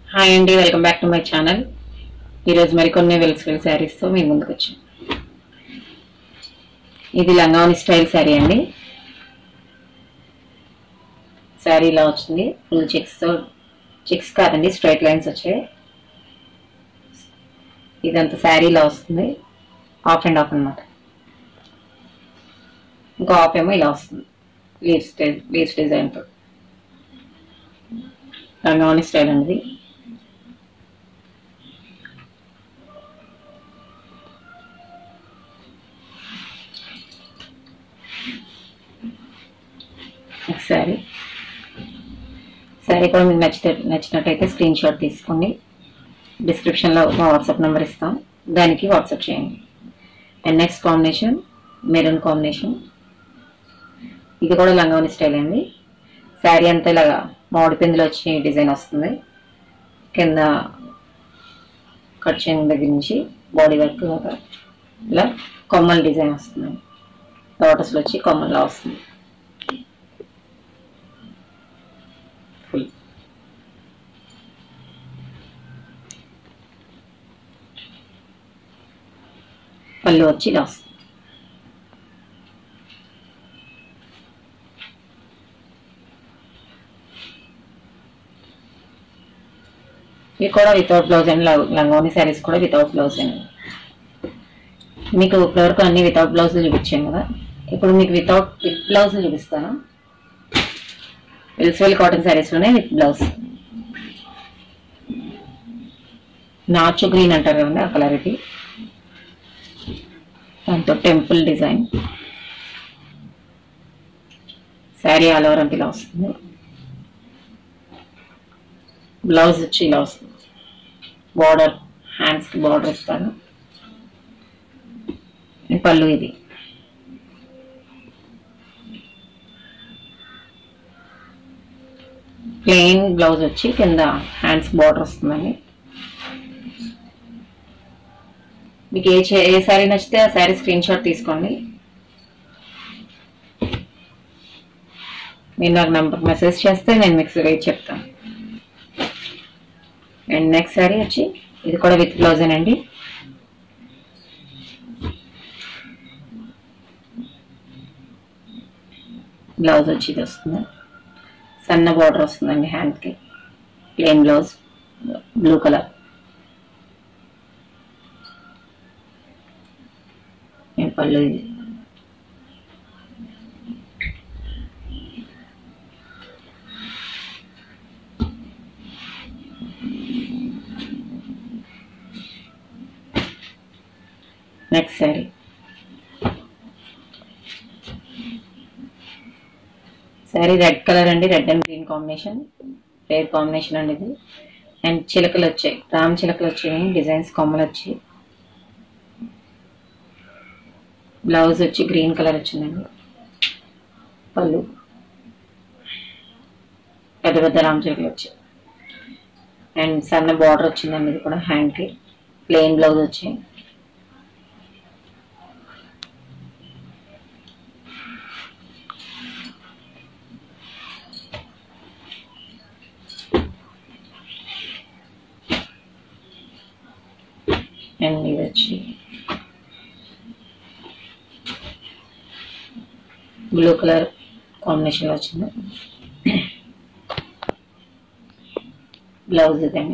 hi అండి welcome back to my channel ఈరోజు మరికొన్ని వెల్స్వెల్ శారీస్తో మీ ముందుకు వచ్చాను ఇది లంగావని స్టైల్ శారీ అండి శారీ ఇలా వచ్చింది ఫుల్ చెక్స్తో చెక్స్ కాదండి స్ట్రైట్ లైన్స్ వచ్చాయి ఇదంతా శారీ ఇలా వస్తుంది ఆఫ్ అండ్ ఆఫ్ అనమాట ఇంకో ఆఫ్ ఏమో ఇలా వస్తుంది లీవ్స్ లీవ్స్ డిజైన్తో లంగావని స్టైల్ అనేది శారీ శారీ కూడా మీకు నచ్చితే నచ్చినట్టయితే స్క్రీన్ షాట్ తీసుకోండి డిస్క్రిప్షన్లో మా వాట్సాప్ నెంబర్ ఇస్తాం దానికి వాట్సాప్ చేయండి and next combination maroon combination ఇది కూడా లంగావని స్టైల్ అండి శారీ అంతా ఇలాగా మామిడి పిందులు వచ్చి డిజైన్ వస్తుంది కింద కట్ చేయడం దగ్గర నుంచి బాడీ వర్క్ దాకా ఇలా కొమ్మల డిజైన్ వస్తుంది లోటస్లో వచ్చి కొమ్మల్లా వస్తుంది ఫుల్ పళ్ళు వచ్చి ఇలా వస్తుంది ఇవి కూడా వితౌట్ బ్లౌజ్ అండ్ లంగోని శారీస్ కూడా వితౌట్ బ్లౌజ్ అండి మీకు ఇప్పటివరకు అన్ని వితౌట్ బ్లౌజ్ చూపించాను కదా ఇప్పుడు మీకు వితౌట్ విత్ బ్లౌజ్ చూపిస్తాను విల్స్వెల్ కాటన్ శారీస్లోనే విత్ బ్లౌజ్ నాచు గ్రీన్ అంటారు కదండి ఆ కలర్ ఇది దాంతో temple design sari all over అంతా ఇలా వస్తుంది బ్లౌజ్ వచ్చి ఇలా వస్తుంది బార్డర్ హ్యాండ్స్కి బార్డర్ ఇస్తాను పళ్ళు ఇది ప్లెయిన్ బ్లౌజ్ వచ్చి కింద హ్యాండ్స్ బార్డర్ వస్తుందండి మీకు ఏ చే- ఏ శారీ నచ్చితే ఆ శారీ స్క్రీన్ షాట్ తీసుకోండి మీరు నాకు నెంబర్ మెసేజ్ చేస్తే నేను మీకు రేట్ చెప్తాను అండ్ నెక్స్ట్ శారీ వచ్చి ఇది కూడా విత్ బ్లౌజ్ అండి బ్లౌజ్ వచ్చి ఇది వస్తుంది సన్న బార్డర్ వస్తుందండి హ్యాండ్కి ప్లెయిన్ బ్లౌజ్ బ్లూ కలర్ నేను పళ్ళు ఇది next sari sari red colour అండి red and green combination rare combination అండి ఇది అండ్ చిలకలు వచ్చాయి రామ్ చిలకలు వచ్చాయి డిజైన్స్ కొమ్మలు వచ్చాయి బ్లౌజ్ వచ్చి గ్రీన్ కలర్ వచ్చిందండి పళ్ళు పెద్ద పెద్ద రామ్ చిలకలు వచ్చాయి అండ్ సన్న బార్డర్ వచ్చిందండి ఇది కూడా హ్యాండ్కి ప్లెయిన్ బ్లౌజ్ వచ్చాయి అండ్ ఇది వచ్చి బ్లూ కలర్ కాంబినేషన్ వచ్చింది బ్లౌజ్ ఇదండి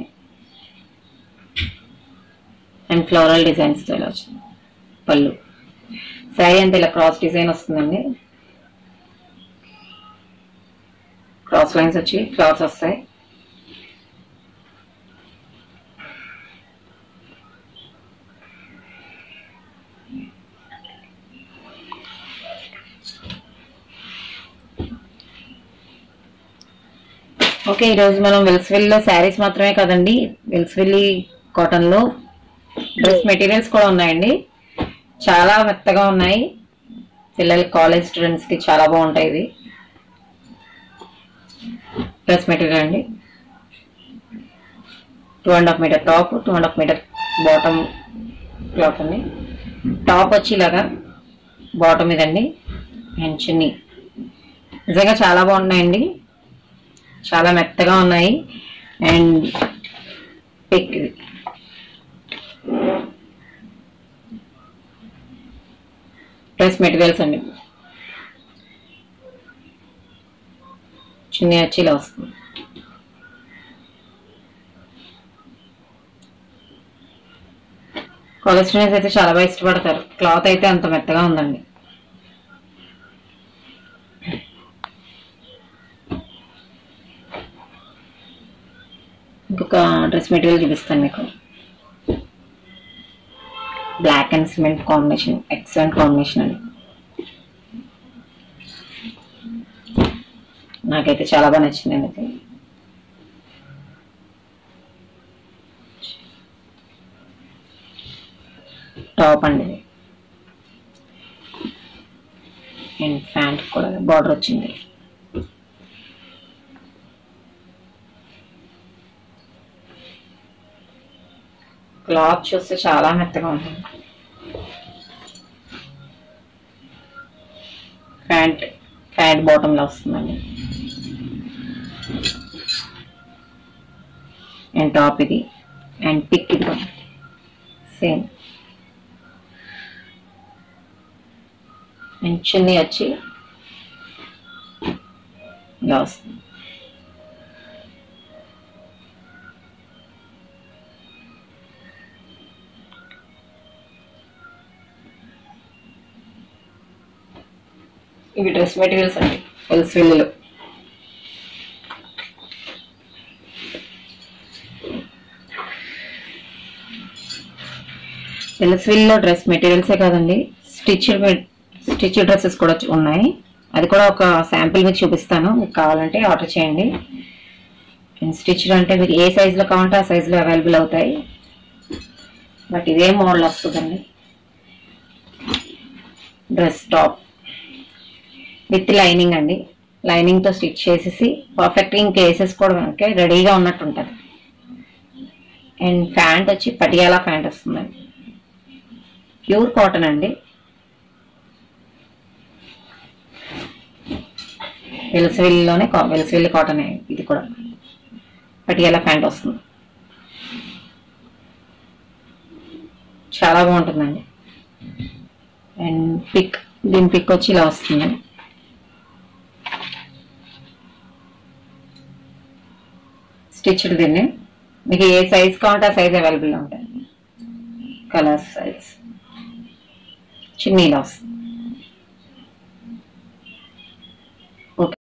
అండ్ ఫ్లోరల్ డిజైన్స్తో ఇలా వచ్చింది పళ్ళు శారీ అంతా ఇలా క్రాస్ డిజైన్ వస్తుందండి క్రాస్ లైన్స్ వచ్చి ఫ్లవర్స్ వస్తాయి ఓకే ఈరోజు మనం వెల్స్వెల్లో శారీస్ మాత్రమే కదండి వెల్స్వెల్లి కాటన్లో డ్రెస్ మెటీరియల్స్ కూడా ఉన్నాయండి చాలా మెత్తగా ఉన్నాయి పిల్లల కాలేజ్ స్టూడెంట్స్కి చాలా బాగుంటాయి ఇవి డ్రెస్ మెటీరియల్ అండి two and half metre top two and half metre bottom cloth అండి టాప్ వచ్చి ఇలాగా బాటమ్ ఇదండి అండ్ చున్నీ నిజంగా చాలా బాగున్నాయండి చాలా మెత్తగా ఉన్నాయి అండ్ పిక్ ఇది డ్రెస్ మెటీరియల్స్ అండి చిన్న అచ్చిలా వస్తుంది కాలేజ్ స్టూడెంట్స్ అయితే చాలా బాగా ఇష్టపడతారు క్లాత్ అయితే అంత మెత్తగా ఉందండి ఇంకొక డ్రెస్ మెటీరియల్ చూపిస్తాను మీకు black and cement combination excellent combination అండి నాకైతే చాలా బాగా నచ్చింది ఇది టాప్ అండి ఇది అండ్ ప్యాంట్ కూడా బార్డర్ వచ్చింది క్లాత్ చూస్తే చాలా మెత్తగా ఉంటుంది ప్యాంట్ ప్యాంట్ బాటంలో వస్తుందండి అండ్ టాప్ ఇది అండ్ పిక్ ఇది సేమ్ అండ్ చున్నీ వచ్చి ఇలా వస్తుంది ఇవి డ్రెస్ మెటీరియల్స్ అండి ఎల్స్విల్లు ఎల్స్విల్లో డ్రెస్ మెటీరియల్సే కాదండి స్టిచ్ స్టిచ్ డ్రెస్సెస్ కూడా ఉన్నాయి అది కూడా ఒక శాంపిల్ మీకు చూపిస్తాను మీకు కావాలంటే ఆర్డర్ చేయండి స్టిచ్ అంటే మీకు ఏ సైజులో కావాలంటే ఆ సైజులో అవైలబుల్ అవుతాయి బట్ ఇదే మోడల్ వస్తుందండి డ్రెస్ టాప్ విత్ లైనింగ్ అండి లైనింగ్ తో స్టిచ్ చేసేసి పర్ఫెక్ట్ ఇంకా వేసేసుకోవడం రెడీగా ఉన్నట్టు ఉంటుంది అండ్ ప్యాంట్ వచ్చి పటియాలా ప్యాంట్ వస్తుందండి ప్యూర్ కాటన్ అండి వెలసవిల్లిలోనే వెలసవిల్లి కాటన్ ఇది కూడా పటియాలా ప్యాంట్ వస్తుంది చాలా బాగుంటుందండి అండ్ పిక్ దీని పిక్ వచ్చి ఇలా వస్తుంది స్టిచ్డ్ దీన్ని మీకు ఏ సైజ్ కావాలంటే ఆ సైజ్ అవైలబుల్ ఉంటాయి కలర్స్ సైజ్ చిన్న ఇలా వస్తుంది